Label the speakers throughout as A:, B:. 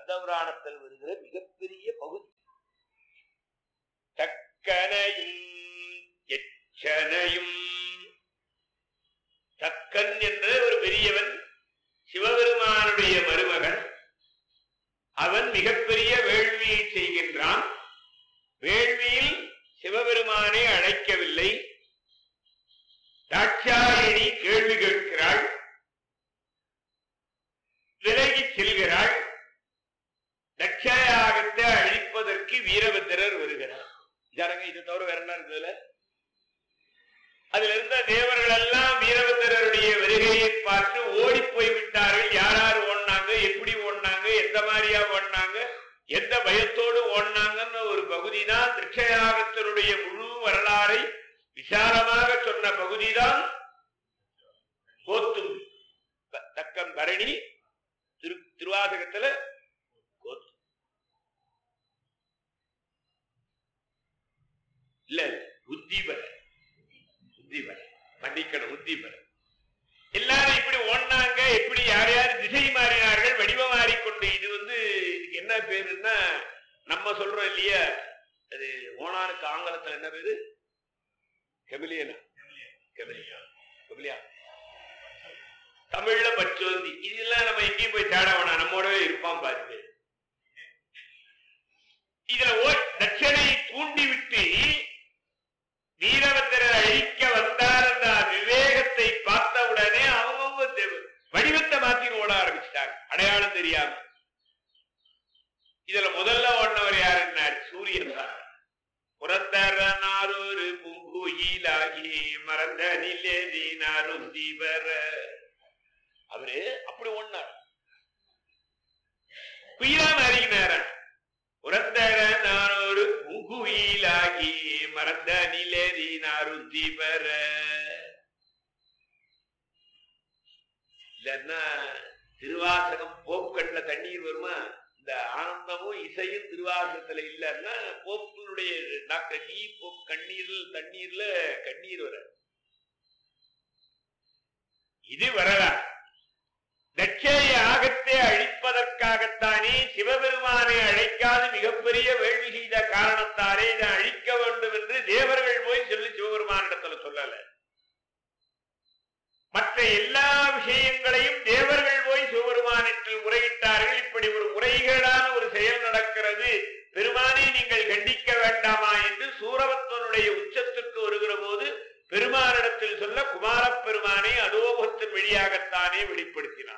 A: கந்தபுராணத்தில் வருகிற மிகப்பெரிய பகுதி தக்கனையும் எச்சனையும் தக்கன் என்ற ஒரு பெரியவன் சிவபெருமானுடைய மருமகன் அவன் மிகப்பெரிய வேள்வியை செய்கின்றான் வேள்வியில் சிவபெருமானை அழைக்கவில்லை தாட்சாயணி கேள்வி கேட்கிறாள் விலகிச் செல்கிறாள் தட்சயாகத்தை அழிப்பதற்கு வீரபத்திரர் வருகிறார் ஜனங்க இது தவிர வேற என்ன இருக்குதுல அதுல இருந்த தேவர்கள் எல்லாம் வீரபத்திரருடைய வருகையை பார்த்து ஓடி போய் விட்டார்கள் யார் யார் ஓடினாங்க எப்படி ஓடினாங்க எந்த மாதிரியா ஓடினாங்க எந்த பயத்தோடு ஓடினாங்கன்னு ஒரு பகுதி தான் திருட்சயாகத்தினுடைய முழு வரலாறை விசாலமாக சொன்ன பகுதிதான் கோத்தும்பி த- தக்கம் பரணி திரு திருவாசகத்துல கோத்து இல்ல இல்ல, உத்திபர உத்திபர மன்னிக்கணும் உத்திபர எல்லாரும் இப்படி ஓடினாங்க எப்படி யார் யார் திசை மாறினார்கள் வடிவம் மாறிக்கொண்டு இது வந்து இதுக்கு என்ன பேருன்னா நம்ம சொல்றோம் இல்லையா அது ஓனானுக்கு ஆங்கிலத்துல என்ன பேரு கெமிலியனா கெமிலியா கெமிலியா தமிழ்ல பச்சோந்தி இதெல்லாம் நம்ம எங்கேயும் போய் தேட வேணாம் நம்மோடவே இருப்பான் பாரு இதுல ஓ தட்சணை தூண்டி விட்டு வீரபத்திரர் அழிக்க வந்தார் என்ற விவேகத்தை பார்த்த உடனே அவங்கவுங்க தெ- வடிவத்தை மாத்தி ஓட ஆரம்பிச்சிட்டாங்க அடையாளம் தெரியாம இதுல முதல்ல ஓடினவர் யாருன்னார் சூரியன் தான் புறத்தரனாரொரு பூங்குயிலாகி மறந்த நிலேதினாரும் தீபர அவரு அப்படி ஒண்ணார் குயிலா மாறினாரன் புறத்தர நானொரு பூங்குயிலாகி மறந்த நிலேதினாரும் தீபர இல்லன்னா திருவாசகம் போக்கண்ல தண்ணீர் வருமா இந்த ஆனந்தமும் இசையும் திருவாசகத்துல இல்லைன்னா போப்பினுடைய டாக்டர் டி போப் கண்ணீரில் தண்ணீர்ல கண்ணீர் வர இது வரலாறு தட்சேய யாகத்தை அழிப்பதற்காகத்தானே சிவபெருமானை அழைக்காது மிகப்பெரிய வேள்வி செய்த காரணத்தாலே இதை அழிக்க வேண்டும் என்று தேவர்கள் போய் சொல்லி சிவபெருமானிடத்துல சொல்லல மற்ற எல்லா விஷயங்களையும் தேவர்கள் போய் சிவபெருமானிடத்தில் முறையிட்டார்கள் இப்படி ஒரு முறைகேடான ஒரு செயல் நடக்கிறது பெருமானை நீங்கள் கண்டிக்க வேண்டாமா என்று சூரபத்மனுடைய உச்சத்திற்கு வருகிற போது பெருமானிடத்தில் சொல்ல குமாரப் பெருமானை அதோபத்தின் வழியாகத்தானே வெளிப்படுத்தினார்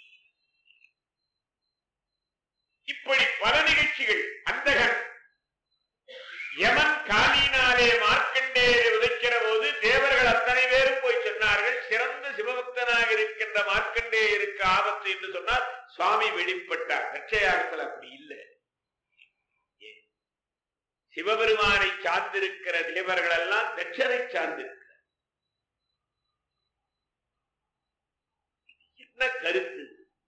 A: இப்படி பல நிகழ்ச்சிகள் அந்தகன் யமன் காலினாலே மார்க்கண்டேயரை உதைக்கிற போது தேவர்கள் அத்தனை பேரும் போய் சொன்னார்கள் சிறந்த சிவபக்தனாக இருக்கின்ற மார்க்கண்டேயருக்கு ஆபத்து என்று சொன்னார் சுவாமி வெளிப்பட்டார் ரட்சயாகத்தில் அப்படி இல்லை ஏன்? சிவபெருமானை சார்ந்திருக்கிற தேவர்கள் எல்லாம் தட்சனை சார்ந்திருக்கிறார் என்ன கருத்து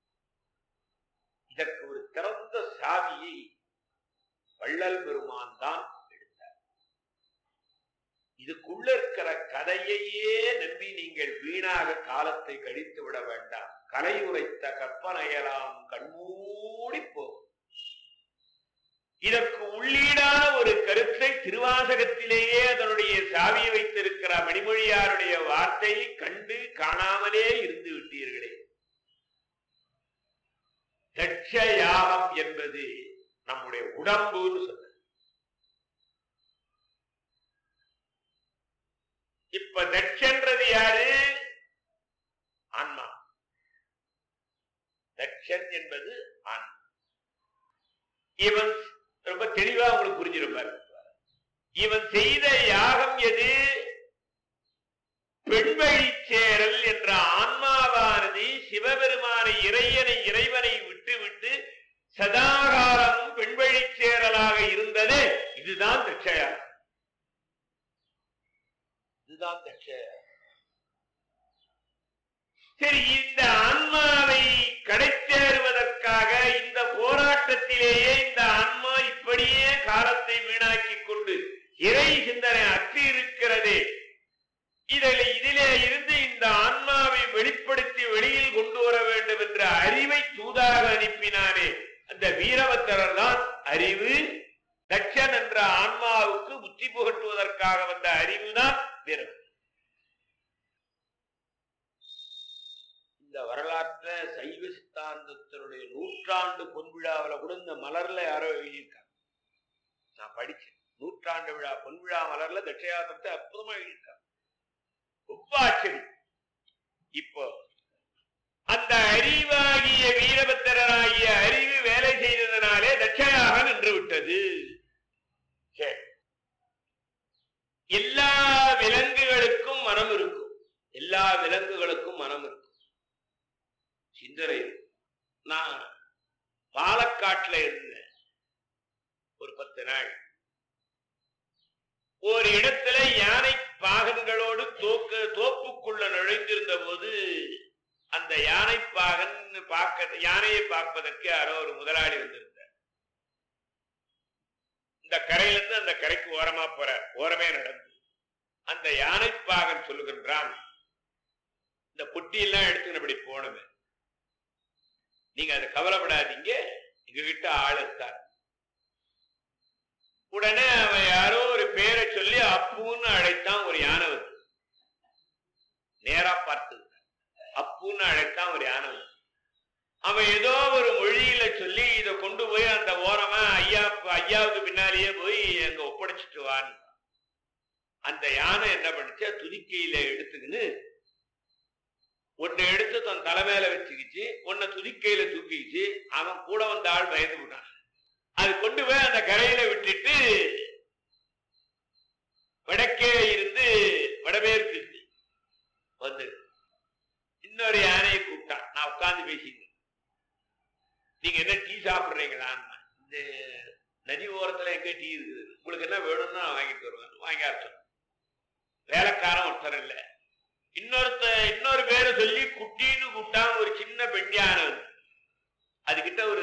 A: இதற்கு ஒரு திறந்த சாவியை வள்ளல் பெருமான் தான் எடுத்தார் இதுக்குள்ள இருக்கிற கதையையே நம்பி நீங்கள் வீணாக காலத்தை கழித்து விட வேண்டாம் கலை உரைத்த கற்பனையெல்லாம் கண்மூடி போகும் இதற்கு உள்ளீடான ஒரு கருத்தை திருவாசகத்திலேயே அதனுடைய சாவியை வைத்திருக்கிற மணிமொழியாருடைய வார்த்தையை கண்டு காணாமலே இருந்து விட்டீர்களே தட்ச யாகம் என்பது நம்முடைய உடம்புன்னு சொன்ன இப்ப தட்சன்றது யாரு ஆன்மா தட்சன் என்பது ஆன்மா இவன் ரொம்ப தெளிவா உங்களுக்கு புரிஞ்சிருப்பாரு இவன் செய்த யாகம் எது பெண்வழி சேரல் என்ற ஆன்மாவானது சிவபெருமானை இறையனை இறைவனை விட்டு விட்டு சதாகாலமும் பெண்வழி சேரலாக இருந்தது இதுதான் தட்சயாகம் இதுதான் தட்சயாகம் சரி இந்த ஆன்மாவை கடைத்தேறுவதற்காக இந்த போராட்டத்திலேயே இந்த ஆன்மா இப்படியே காலத்தை வீணாக்கி கொண்டு இறை சிந்தனை அற்று இருக்கிறதே இதில் இதிலே இருந்து இந்த ஆன்மாவை வெளிப்படுத்தி வெளியில் கொண்டு வர வேண்டும் என்ற அறிவை தூதாக அனுப்பினானே அந்த வீரபத்திரர் தான் அறிவு தட்சன் என்ற ஆன்மாவுக்கு புத்தி புகட்டுவதற்காக வந்த அறிவு தான் வீரபத்திரர் இந்த வரலாற்ற சைவ சித்தாந்தத்தினுடைய நூற்றாண்டு பொன்விழாவில் கூட இந்த மலர்ல யாரோ எழுதியிருக்காங்க நான் படிச்சேன் நூற்றாண்டு விழா பொன்விழா மலர்ல தட்சயாத்திரத்தை அற்புதமா எழுதியிருக்காங்க ரொம்ப ஆச்சரியம் இப்போ அந்த அறிவாகிய வீரபத்திரராகிய அறிவு வேலை செய்ததனாலே தட்சயாக நின்று விட்டது சரி. எல்லா விலங்குகளுக்கும் மனம் இருக்கும் எல்லா விலங்குகளுக்கும் மனம் இருக்கும் சிந்தனை இருக்கும். நான் பாலக்காட்டுல இருந்தேன் ஒரு பத்து நாள் ஒரு இடத்துல யானை பாகன்களோடு தோக்கு தோப்புக்குள்ள நுழைந்திருந்த போது அந்த யானை பாகன் பார்க்க யானையை பார்ப்பதற்கு யாரோ ஒரு முதலாளி வந்திருந்தார் இந்த கரையில இருந்து அந்த கரைக்கு ஓரமா போற ஓரமே நடந்து அந்த யானை பாகன் சொல்லுகின்றான் இந்த பொட்டியெல்லாம் எடுத்து இப்படி போனது நீங்க அதை கவலைப்படாதீங்க எங்க கிட்ட ஆள் இருக்கார் உடனே அவன் யாரோ ஒரு பேரை சொல்லி அப்புன்னு அழைத்தான் ஒரு யானை வந்து நேரா பார்த்தது அப்புன்னு அழைத்தான் ஒரு யானை வந்து அவன் ஏதோ ஒரு மொழியில சொல்லி இதை கொண்டு போய் அந்த ஓரமா ஐயா ஐயாவுக்கு பின்னாலேயே போய் அங்க ஒப்படைச்சிட்டு வான்னு அந்த யானை என்ன பண்ணுச்சு துதிக்கையில எடுத்துக்கின்னு ஒன்னை எடுத்து தன் தலைமையில வச்சுக்கிச்சு உன்னை துதிக்கையில தூக்கிச்சு அவன் கூட வந்த ஆள் பயந்து விட்டான் அது கொண்டு போய் அந்த கரையில விட்டுட்டு வடக்கே இருந்து வடமேற்கு வந்து இன்னொரு யானையை கூப்பிட்டான் நான் உட்கார்ந்து பேசிட்டு நீங்க என்ன டீ சாப்பிடுறீங்களான்னு இந்த நதி ஓரத்துல எங்க டீ இருக்குது உங்களுக்கு என்ன வேணும்னா நான் வாங்கிட்டு வருவேன் வாங்கி அரைச்சோம் வேலைக்காரன் ஒருத்தர் இல்ல இன்னொருத்த இன்னொரு பேரை சொல்லி குட்டின்னு கூப்பிட்டான் ஒரு சின்ன பெண் யானை வந்து. அதுகிட்ட ஒரு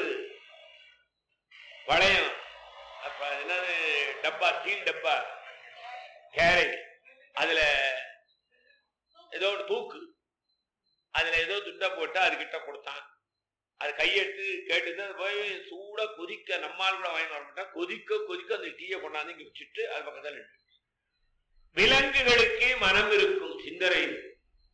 A: வளையம் அப்ப அது என்னது டப்பா ஸ்டீல் டப்பா கேரை அதுல ஏதோ ஒரு தூக்கு அதுல ஏதோ துண்டை போட்டு அதுகிட்ட கொடுத்தான் அது கையெடுத்து கேட்டு அது போய் சூடா கொதிக்க நம்மால் கூட வாங்கி வர மாட்டான் கொதிக்க கொதிக்க அந்த டீயை கொண்டாந்து இங்க வச்சுட்டு அது பக்கத்துல நின்று விலங்குகளுக்கு மனம் இருக்கும் சிந்தனை இருக்கும்.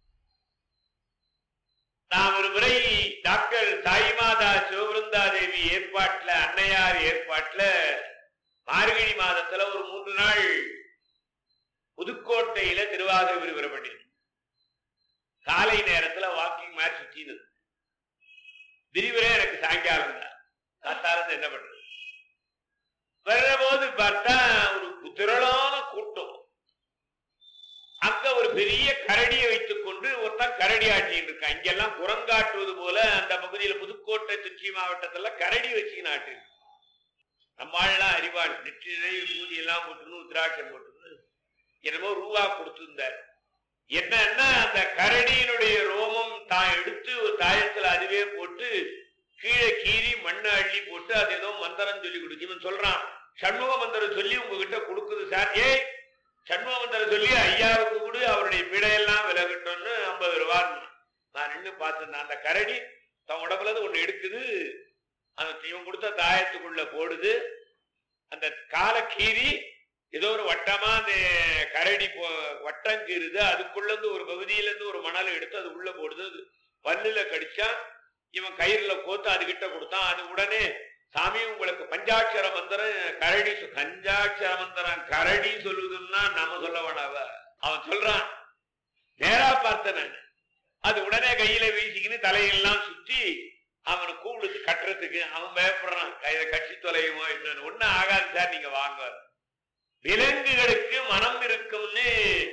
A: நான் ஒரு முறை டாக்டர் சாய்மாதா சிவபிருந்தா தேவி ஏற்பாட்டுல அன்னையார் ஏற்பாட்டுல மார்கழி மாதத்துல ஒரு மூன்று நாள் புதுக்கோட்டையில திருவாதிரை விரிவுரை பண்ணிருந்தேன் காலை நேரத்துல வாக்கிங் மாதிரி சுற்றினது விரிவுரை எனக்கு சாயங்காலம் தான் காத்தால என்ன பண்றது வர்ற போது பார்த்தா ஒரு திரளான கூட்டம் அங்க ஒரு பெரிய கரடியை வைத்துக் கொண்டு ஒருத்தன் கரடி ஆட்டின்னு இருக்கான் இங்கெல்லாம் குரங்காட்டுவது போல அந்த பகுதியில புதுக்கோட்டை திருச்சி மாவட்டத்துல கரடி வச்சுக்கின்னு ஆட்டு நம்ம ஆள்லாம் அறிவாள் நெற்றி நிறைய பூதி எல்லாம் போட்டுன்னு உத்ராட்சம் போட்டு என்னமோ ரூபா கொடுத்திருந்தார் என்னன்னா அந்த கரடியினுடைய ரோமம் தான் எடுத்து ஒரு தாயத்துல அதுவே போட்டு கீழே கீறி மண்ணை அள்ளி போட்டு அது ஏதோ மந்திரம் சொல்லி கொடுக்கு இவன் சொல்றான் சண்முக மந்திரம் சொல்லி உங்ககிட்ட கொடுக்குது சார் ஏய் சண்முக மந்திரம் சொல்லி ஐயாவுக்கு கூட அவருடைய பிடையெல்லாம் விலகட்டும்னு ஐம்பது ரூபான்னு நான் நின்று பார்த்திருந்தேன் அந்த கரடி தன் உடம்புல இருந்து ஒண்ணு எடுக்குது அந்த இவன் கொடுத்த தாயத்துக்குள்ள போடுது அந்த காலை கீறி ஏதோ ஒரு வட்டமா அந்த கரடி போ வட்டம் கீறுது அதுக்குள்ள இருந்து ஒரு பகுதியில இருந்து ஒரு மணல் எடுத்து அது உள்ள போடுது அது பல்லுல கடிச்சா இவன் கயிறுல கோத்து அதுகிட்ட கொடுத்தான் அது உடனே சாமி உங்களுக்கு பஞ்சாட்சர மந்திரம் கரடி சொ- பஞ்சாட்சர மந்திரம் கரடி சொல்லுதுன்னா நம்ம சொல்ல வேணாவ அவன் சொல்றான் நேரா பார்த்தேன் நான் அது உடனே கையில வீசிக்கின்னு தலையெல்லாம் சுத்தி அவனை கூப்பிடுது கட்டுறதுக்கு அவன் பயப்படுறான் கையில கட்சி தொலையுமோ என்னன்னு ஒண்ணும் ஆகாது சார் நீங்க வாங்க விலங்குகளுக்கு மனம் இருக்கும்னு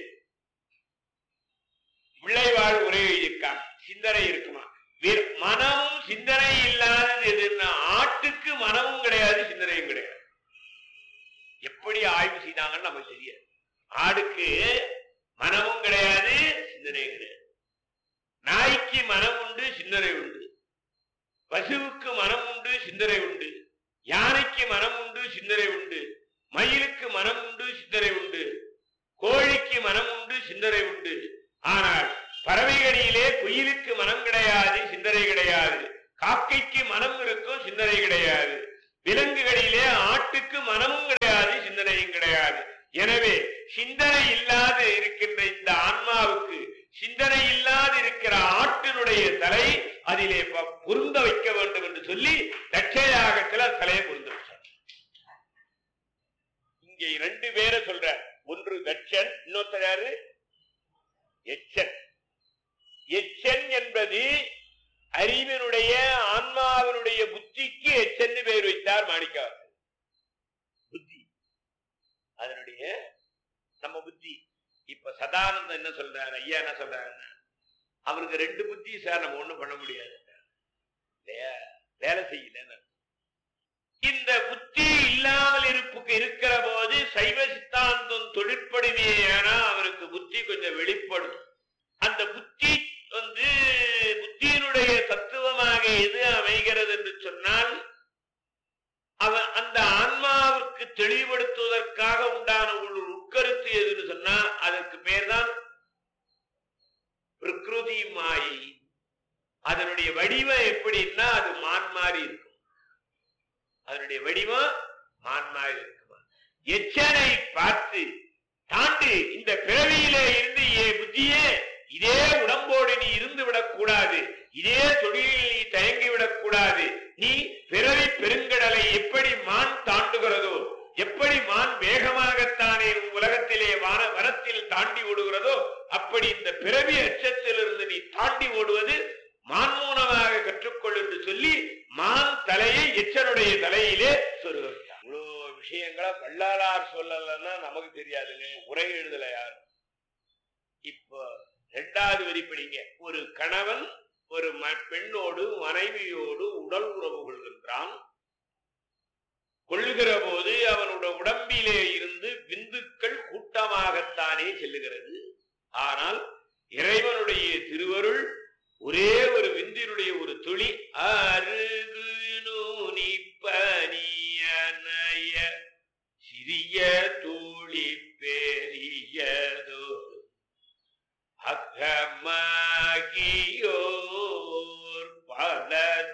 A: விளைவாழ் உரை எழுதியிருக்காங்க சிந்தனை இருக்குமா வி- மனமும் சிந்தனை இல்லாதது எதுன்னா ஆட்டுக்கு மனமும் கிடையாது சிந்தனையும் கிடையாது எப்படி ஆய்வு செய்தாங்கன்னு நமக்கு தெரியாது ஆடுக்கு மனமும் கிடையாது சிந்தனையும் கிடையாது நாய்க்கு மனம் உண்டு சிந்தனை உண்டு பசுவுக்கு மனம் உண்டு சிந்தனை உண்டு யானைக்கு மனம் உண்டு சிந்தனை உண்டு மயிலுக்கு மனம் உண்டு சிந்தனை உண்டு கோழிக்கு மனம் உண்டு சிந்தனை உண்டு ஆனால் பறவைகளிலே குயிலுக்கு மனம் கிடையாது சிந்தனை கிடையாது காக்கைக்கு மனம் இருக்கும் சிந்தனை கிடையாது விலங்குகளிலே ஆட்டுக்கு மனமும் கிடையாது சிந்தனையும் கிடையாது எனவே சிந்தனை இல்லாது இருக்கின்ற இந்த ஆன்மாவுக்கு சிந்தனை இல்லாது இருக்கிற ஆட்டினுடைய தலை அதிலே ப- பொருந்த வைக்க வேண்டும் என்று சொல்லி தட்சயாகத்துல தலையை பொருந்த வச்சார் இங்கே ரெண்டு பேரை சொல்ற ஒன்று தட்சன் இன்னொருத்தர் யாரு எச்சன் எச்சன் என்பது அறிவினுடைய ஆன்மாவினுடைய புத்திக்கு எச்சன்னு பெயர் வைத்தார் மாணிக்கவாசர் புத்தி அதனுடைய நம்ம புத்தி இப்ப சதானந்தம் என்ன சொல்றாரு ஐயா என்ன சொல்றாருன்னா அவருக்கு ரெண்டு புத்தி சார் நம்ம ஒண்ணும் பண்ண முடியாது இல்லையா வேலை செய்யல இந்த புத்தி இல்லாமல் இருப்புக்கு இருக்கிற போது சைவ சித்தாந்தம் தொழிற்படுமே ஆனா அவருக்கு புத்தி கொஞ்சம் வெளிப்படும் அந்த புத்தி வந்து புத்தியினுடைய தத்துவமாக எது அமைகிறது என்று சொன்னால் அவன் அந்த ஆன்மாவிற்கு தெளிவுபடுத்துவதற்காக உண்டான ஒரு உட்கருத்து எதுன்னு சொன்னா அதற்கு பேர்தான் பிரகிருதி மாயை அதனுடைய வடிவம் எப்படின்னா அது மான் மாதிரி இருக்கும் அதனுடைய வடிவம் மான் மாதிரி இருக்குமா எச்சனை பார்த்து தாண்டு இந்த பிறவியிலே இருந்து ஏ புத்தியே இதே உடம்போடு நீ இருந்து விடக்கூடாது இதே தொழிலில் நீ தயங்கி விடக்கூடாது நீ பிறவி பெருங்கடலை எப்படி மான் தாண்டுகிறதோ எப்படி மான் வேகமாகத்தானே உலகத்திலே வான வனத்தில் தாண்டி ஓடுகிறதோ அப்படி இந்த பிறவி அச்சத்திலிருந்து நீ தாண்டி ஓடுவது மான் மூலமாக கற்றுக்கொள் என்று சொல்லி மான் தலையை எச்சனுடைய தலையிலே சொருகிறார் இவ்வளவு விஷயங்களை வள்ளலார் சொல்லலன்னா நமக்கு தெரியாதுங்க உரை எழுதல யாரும் இப்போ இரண்டாவது வரி படிங்க ஒரு கணவன் ஒரு ம- பெண்ணோடு மனைவியோடு உடல் உறவு கொள்கின்றான் கொள்ளுகிற போது அவனுடைய உடம்பிலே இருந்து விந்துக்கள் கூட்டமாகத்தானே செல்லுகிறது ஆனால் இறைவனுடைய திருவருள் ஒரே ஒரு விந்தினுடைய ஒரு துளி அருகு நூனி பனியனைய சிறிய துளி பெரியதோ அகமாகியோர் பல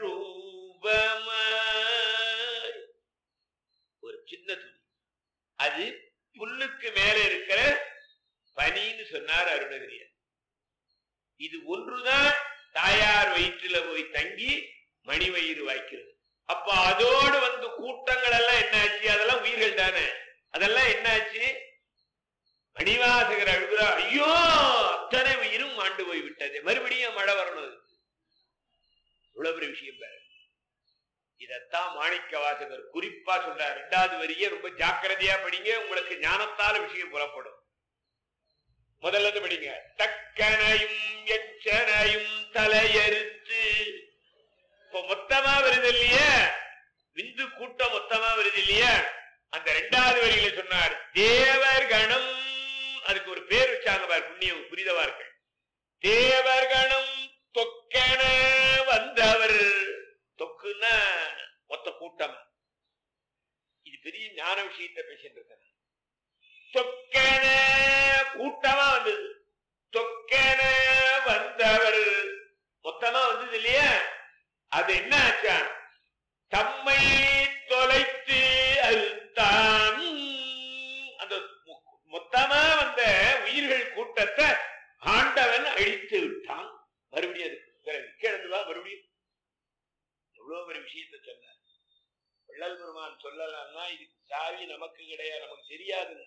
A: ரூபமாய் ஒரு சின்ன துளி அது புல்லுக்கு மேல இருக்கிற பனின்னு சொன்னார் அருணகிரியர் இது ஒன்றுதான் தாயார் வயிற்றுல போய் தங்கி மணி வயிறு வாய்க்கிறது அப்ப அதோடு வந்து கூட்டங்கள் எல்லாம் என்னாச்சு அதெல்லாம் உயிர்கள் தானே அதெல்லாம் என்னாச்சு மணிவாசகர் அழுகிறார் ஐயோ அத்தனை உயிரும் ஆண்டு போய் விட்டது மறுபடியும் மழை வரணும் அதுக்கு. இவ்வளவு பெரிய விஷயம் பாரு இதத்தான் மாணிக்க வாசகர் குறிப்பா சொல்றார் ரெண்டாவது வரியே ரொம்ப ஜாக்கிரதையா படிங்க உங்களுக்கு ஞானத்தால விஷயம் புலப்படும் முதல்ல இருந்து படிங்க தக்கனையும் எச்சனையும் தலையறுத்து இப்ப மொத்தமா வருது இல்லையா விந்து கூட்டம் மொத்தமா வருது இல்லையா அந்த ரெண்டாவது வரியில சொன்னார் தேவர் கணம் அதுக்கு ஒரு பேர் வச்சாங்க பார் புண்ணியம் புரிதவார்கள் தேவர் கணம் தொக்கென வந்தவர் தொக்குன்னா மொத்த கூட்டம் இது பெரிய ஞான விஷயத்தை பேசிட்டு இருக்க தொக்கென கூட்டமா வந்தது தொக்கென வந்தவர் மொத்தமா வந்தது இல்லையா அது என்ன ஆச்சா தம்மை தொலைத்து அறுத்தான் அந்த மொ- மொத்தமா வந்த உயிர்கள் கூட்டத்தை ஆண்டவன் அழித்து விட்டான் மறுபடியும் அதுக்கு பிறகு கிடந்து வா மறுபடியும் எவ்வளவு பெரிய விஷயத்தை சொன்னார் வள்ளல் பெருமான் சொல்லலாம்னா இதுக்கு சாவி நமக்கு கிடையாது நமக்கு தெரியாதுங்க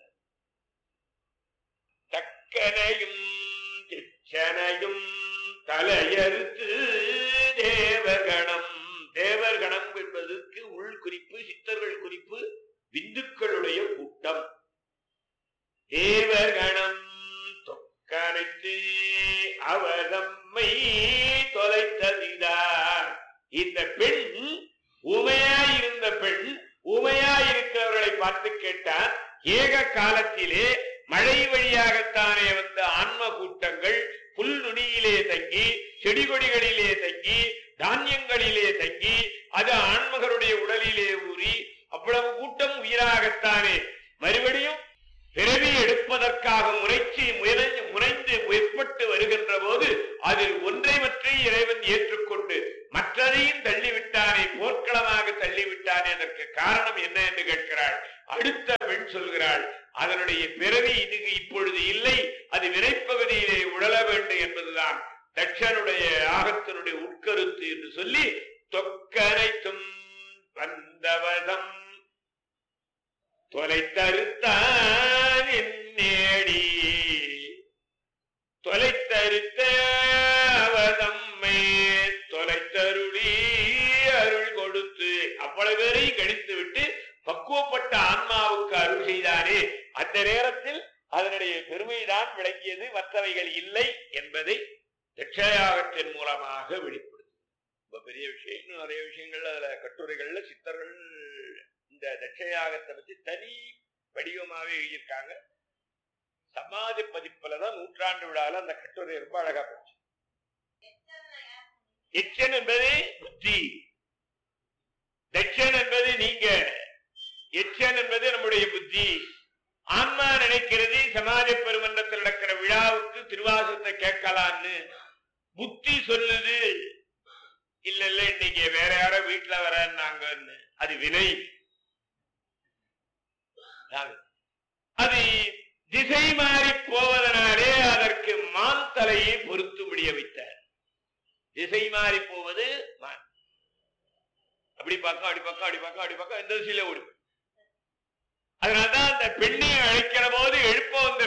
A: தக்கனையும் திச்சனையும் தலையறுத்து தேவகணம் தேவர்கணம் என்பதற்கு உள் குறிப்பு சித்தர்கள் குறிப்பு விந்துக்களுடைய கூட்டம் தேவகணம் தொக்கனைத்து அவதம்மை தொலைத்ததிதார் இந்த பெண் ஊமையாயிருந்த பெண் ஊமையாயிருக்கிறவர்களை பார்த்து கேட்டார் ஏக காலத்திலே மழை வழியாகத்தானே வந்த ஆன்ம கூட்டங்கள் புல் நுனியிலே தங்கி செடி கொடிகளிலே தங்கி தானியங்களிலே தங்கி அது ஆன்மகருடைய உடலிலே ஊறி அவ்வளவு கூட்டம் உயிராகத்தானே மறுபடியும் பிறவி எடுப்பதற்காக முறைச்சி முயற்சி முனைந்து முற்பட்டு வருகின்ற போது அதில் ஒன்றை மற்றி இறைவன் ஏற்றுக்கொண்டு மற்றதையும் தள்ளி விட்டானே அதற்கு காரணம் என்ன என்று கேட்கிறாள் அடுத்த பெண் சொல்கிறாள் அதனுடைய பிறவி இது இப்பொழுது இல்லை அது வினைப்பகுதியிலே உழல வேண்டும் என்பதுதான் தட்சனுடைய யாகத்தினுடைய உட்கருத்து என்று சொல்லி தொக்கனைத்தும் வந்தவதம் தொலைத்தறுத்தான் நேடி தொலைத்தறுத்த அவதம்மை தொலைத்தருளி அருள் கொடுத்து அவ்வளவு பேரையும் கணித்து விட்டு பக்குவப்பட்ட ஆன்மாவுக்கு அருள் செய்தானே அந்த நேரத்தில் அதனுடைய பெருமைதான் விளங்கியது மற்றவைகள் இல்லை என்பதை தட்சயாகத்தின் மூலமாக வெளிப்படுத்தும் ரொம்ப பெரிய விஷயம் இன்னும் நிறைய விஷயங்கள் அதுல கட்டுரைகள்ல சித்தர்கள் இந்த தட்சயாகத்தை பத்தி தனி வடிவமாவே எழுதியிருக்காங்க சமாதி பதிப்புல தான் நூற்றாண்டு விழால அந்த கட்டுரை ரொம்ப அழகா போச்சு எச்சன் என்பது புத்தி தட்சன் என்பது நீங்க எச்சன் என்பது நம்முடைய புத்தி ஆன்மா நினைக்கிறது சமாதி பெருமன்றத்தில் நடக்கிற விழாவுக்கு திருவாசத்தை கேட்கலான்னு புத்தி சொல்லுது இல்ல இல்ல இன்னைக்கு வேற யாரோ வீட்டுல வரன்னாங்கன்னு அது வினை அது திசை மாறி போவதனாலே அதற்கு மான் தலையை பொறுத்து முடிய வைத்தார் திசை மாறி போவது மான் அப்படி பக்கம் அடி பக்கம் அடி பக்கம் அடி பக்கம் எந்த திசையில ஓடும் அதனாலதான் அந்த பெண்ணை அழைக்கிற போது எழுப்ப வந்த